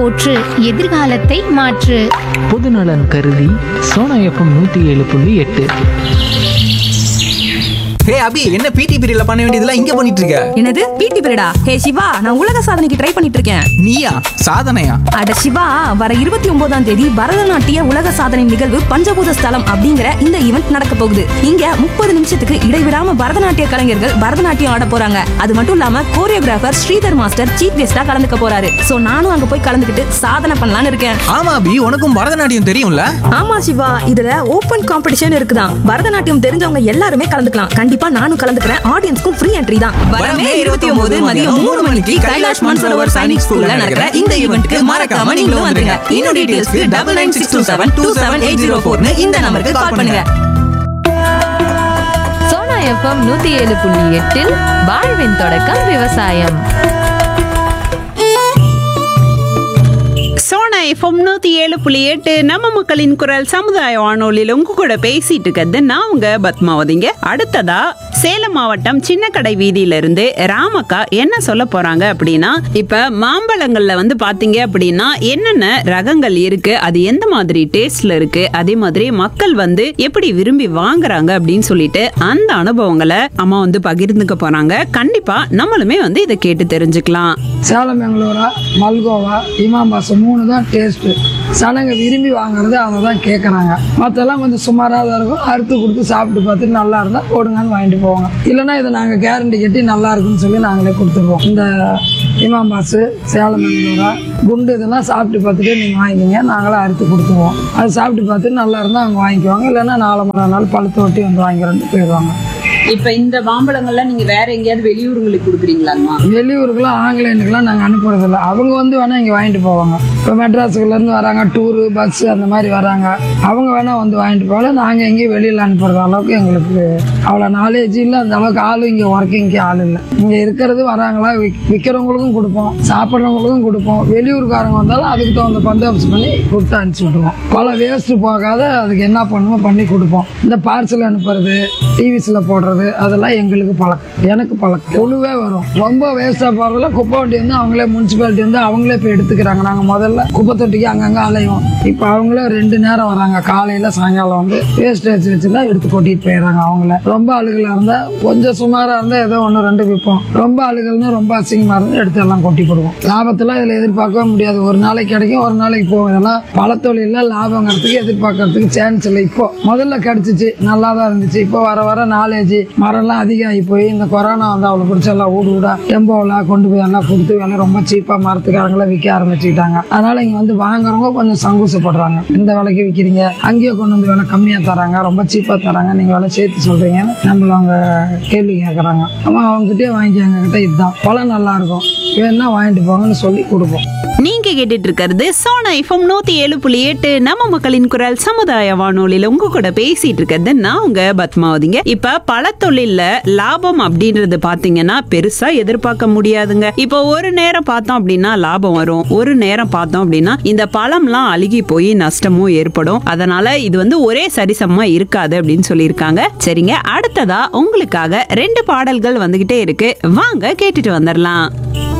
போற்று எதிர்காலத்தை மாற்று பொதுநலன் கருதி சோனா எஃப்எம் நூற்றி ஏழு புள்ளி எட்டு ஹே அபி என்ன பிடி பீரியட்ல பண்ண வேண்டியதெல்லாம் இங்க பண்ணிட்டு இருக்க என்னது பிடி பீரியடா ஹே சிவா நான் உலக சாதனைக்கு ட்ரை பண்ணிட்டு இருக்கேன் நீயா சாதனையா அட சிவா வர இருபத்தி ஒன்பதாம் தேதி பரதநாட்டிய உலக சாதனை நிகழ்வு பஞ்சபூத ஸ்தலம் அப்படிங்கிற இந்த ஈவெண்ட் நடக்க போகுது இங்க முப்பது நிமிஷத்துக்கு இடைவிடாம பரதநாட்டிய கலைஞர்கள் பரதநாட்டியம் ஆட போறாங்க அது மட்டும் இல்லாம கோரியோகிராஃபர் ஸ்ரீதர் மாஸ்டர் சீஃப் கெஸ்டா கலந்துக்க போறாரு சோ நானும் அங்க போய் கலந்துக்கிட்டு சாதனை பண்ணலாம்னு இருக்கேன் ஆமா அபி உனக்கும் பரதநாட்டியம் தெரியும்ல ஆமா சிவா இதுல ஓபன் காம்படிஷன் இருக்குதான் பரதநாட்டியம் தெரிஞ்சவங்க எல்லாருமே கலந்துக்கலாம் கண்டிப்பா நானும் கலந்துக்கிறேன் ஆடியன்ஸ்க்கும் ஃப்ரீ என்ட்ரி தான் வரமே இருபத்தி ஒன்பது மதியம் மூணு மணிக்கு கைலாஷ் மன்சரோவர் சைனிக் ஸ்கூல்ல நடக்கிற இந்த ஈவெண்ட்க்கு மறக்காம நீங்களும் வந்துருங்க இன்னும் டீடைல்ஸ்க்கு double nine six two seven two seven eight zero ஃபோர்னு இந்த நம்பருக்கு கால் பண்ணுங்க சோனா எஃப்எம் நூத்தி ஏழு புள்ளி எட்டில் வாழ்வின் தொடக்கம் விவசாயம் சோனா எஃப்எம் நூத்தி ஏழு புள்ளி எட்டு நம்ம மக்களின் குரல் சமுதாய வானொலியில் உங்க கூட பேசிட்டு இருக்கிறது நான் உங்க பத்மாவதிங்க அடுத்ததா சேலம் மாவட்டம் சின்ன கடை வீதியில இருந்து ராமக்கா என்ன சொல்ல போறாங்க அப்படின்னா இப்ப மாம்பழங்கள்ல வந்து பாத்தீங்க அப்படின்னா என்னென்ன ரகங்கள் இருக்கு அது எந்த மாதிரி டேஸ்ட்ல இருக்கு அதே மாதிரி மக்கள் வந்து எப்படி விரும்பி வாங்குறாங்க அப்படின்னு சொல்லிட்டு அந்த அனுபவங்களை அம்மா வந்து பகிர்ந்துக்க போறாங்க கண்டிப்பா நம்மளுமே வந்து இதை கேட்டு தெரிஞ்சுக்கலாம் சேலம் பெங்களூரா மல்கோவா இமாம்பாசம் மூணு தான் டேஸ்ட்டு சனங்க விரும்பி வாங்குறது அதை தான் கேட்குறாங்க மற்றெல்லாம் கொஞ்சம் சுமாராக தான் இருக்கும் அறுத்து கொடுத்து சாப்பிட்டு பார்த்துட்டு நல்லா இருந்தால் போடுங்கன்னு வாங்கிட்டு போவாங்க இல்லைன்னா இதை நாங்கள் கேரண்டி கட்டி நல்லா இருக்குன்னு சொல்லி நாங்களே கொடுத்துருவோம் இந்த இமாம்பாசு சேலம் பெங்களூரா குண்டு இதெல்லாம் சாப்பிட்டு பார்த்துட்டு நீங்கள் வாங்கிக்கிங்க நாங்களே அறுத்து கொடுத்துருவோம் அது சாப்பிட்டு பார்த்துட்டு நல்லா இருந்தால் அவங்க வாங்கிக்குவாங்க இல்லைன்னா நாலு மணி நாள் பழுத்து ஒட்டி வந்து வாங்கிக்கிறேன்னு போயிடுவாங்க இப்ப இந்த மாம்பழங்கள்லாம் நீங்க வேற எங்கேயாவது வெளியூர்களுக்கு கொடுக்குறீங்களாம்மா வெளியூருக்குலாம் ஆங்கிலேயனுக்குலாம் நாங்கள் அனுப்புறதில்ல அவங்க வந்து வேணால் இங்கே வாங்கிட்டு போவாங்க இப்போ மெட்ராஸுக்குலேருந்து வராங்க டூரு பஸ்ஸு அந்த மாதிரி வராங்க அவங்க வேணால் வந்து வாங்கிட்டு போகல நாங்கள் எங்கேயும் வெளியில் அனுப்புறது அளவுக்கு எங்களுக்கு அவ்வளோ நாலேஜ் இல்லை அந்த அளவுக்கு ஆள் இங்கே ஒர்க்கிங்க்கு ஆள் இல்லை இங்கே இருக்கிறது வராங்களா விக் விற்கிறவங்களுக்கும் கொடுப்போம் சாப்பிட்றவங்களுக்கும் கொடுப்போம் வெளியூர்காரங்க வந்தாலும் அதுக்கு தகுந்த பந்தோபஸ்து பண்ணி கொடுத்து அனுப்பிச்சி விட்ருவோம் பழம் வேஸ்ட்டு போகாத அதுக்கு என்ன பண்ணுமோ பண்ணி கொடுப்போம் இந்த பார்சல் அனுப்புறது டிவிஸில் போடுறது அதெல்லாம் எங்களுக்கு பழக்கம் எனக்கு பழக்கம் குழுவே வரும் ரொம்ப வேஸ்ட்டாக போகிறதுல குப்பை வண்டி வந்து அவங்களே முனிசிபாலிட்டி வந்து அவங்களே போய் எடுத்துக்கிறாங்க நாங்கள் முதல்ல குப்பை தொட்டிக்கு அங்கங்கே அலையும் இப்போ அவங்களே ரெண்டு நேரம் வராங்க காலையில் சாயங்காலம் வந்து வேஸ்டேஜ் வச்சு தான் எடுத்து கொட்டிட்டு போயிடுறாங்க அவங்கள ரொம்ப ஆளுகளாக இருந்தால் கொஞ்சம் சுமாராக இருந்தால் ஏதோ ஒன்று ரெண்டு விற்போம் ரொம்ப ஆளுகள்னா ரொம்ப அசிங்கமாக இருந்து எடுத்து எல்லாம் கொட்டி போடுவோம் லாபத்தெல்லாம் இதில் எதிர்பார்க்கவே முடியாது ஒரு நாளைக்கு கிடைக்கும் ஒரு நாளைக்கு போகும் இதெல்லாம் பழத்தொழிலில் லாபங்கிறதுக்கு எதிர்பார்க்கறதுக்கு சான்ஸ் இல்லை இப்போ முதல்ல கிடைச்சிச்சு நல்லா தான் இருந்துச்சு இப்போ வர வர நாலேஜ் மரம்லாம் அதிகமாகி போய் இந்த கொரோனா வந்து அவ்வளோ பிடிச்ச எல்லாம் ஊடு ஊடா எம்போவில் கொண்டு போய் எல்லாம் கொடுத்து விலை ரொம்ப சீப்பாக மரத்துக்காரங்களாம் விற்க ஆரம்பிச்சுக்கிட்டாங்க அதனால இங்கே வந்து வாங்குறவங்க கொஞ்சம் சங்கூசப்படுறாங்க இந்த விலைக்கு விற்கிறீங்க அங்கேயே கொண்டு வந்து விலை கம்மியாக தராங்க ரொம்ப சீப்பாக தராங்க நீங்கள் விலை சேர்த்து சொல்கிறீங்கன்னு நம்மள அவங்க கேள்வி கேட்குறாங்க ஆமாம் அவங்ககிட்டயே வாங்கி எங்ககிட்ட இதுதான் பழம் நல்லா இருக்கும் வேணா வாங்கிட்டு போங்கன்னு சொல்லி கொடுப்போம் நீங்க கேட்டுட்டு இருக்கிறது சோனா எஃப்எம் நூத்தி ஏழு புள்ளி எட்டு நம்ம மக்களின் குரல் சமுதாய வானொலியில உங்க கூட பேசிட்டு இருக்கிறது நான் உங்க பத்மாவதிங்க இப்ப பழத்தொழில்ல லாபம் அப்படின்றது பாத்தீங்கன்னா பெருசா எதிர்பார்க்க முடியாதுங்க இப்போ ஒரு நேரம் பார்த்தோம் அப்படின்னா லாபம் வரும் ஒரு நேரம் பார்த்தோம் அப்படின்னா இந்த பழம்லாம் அழுகி போய் நஷ்டமும் ஏற்படும் அதனால இது வந்து ஒரே சரிசமமா இருக்காது அப்படின்னு சொல்லியிருக்காங்க சரிங்க அடுத்ததா உங்களுக்காக ரெண்டு பாடல்கள் வந்துகிட்டே இருக்கு வாங்க கேட்டுட்டு வந்துடலாம்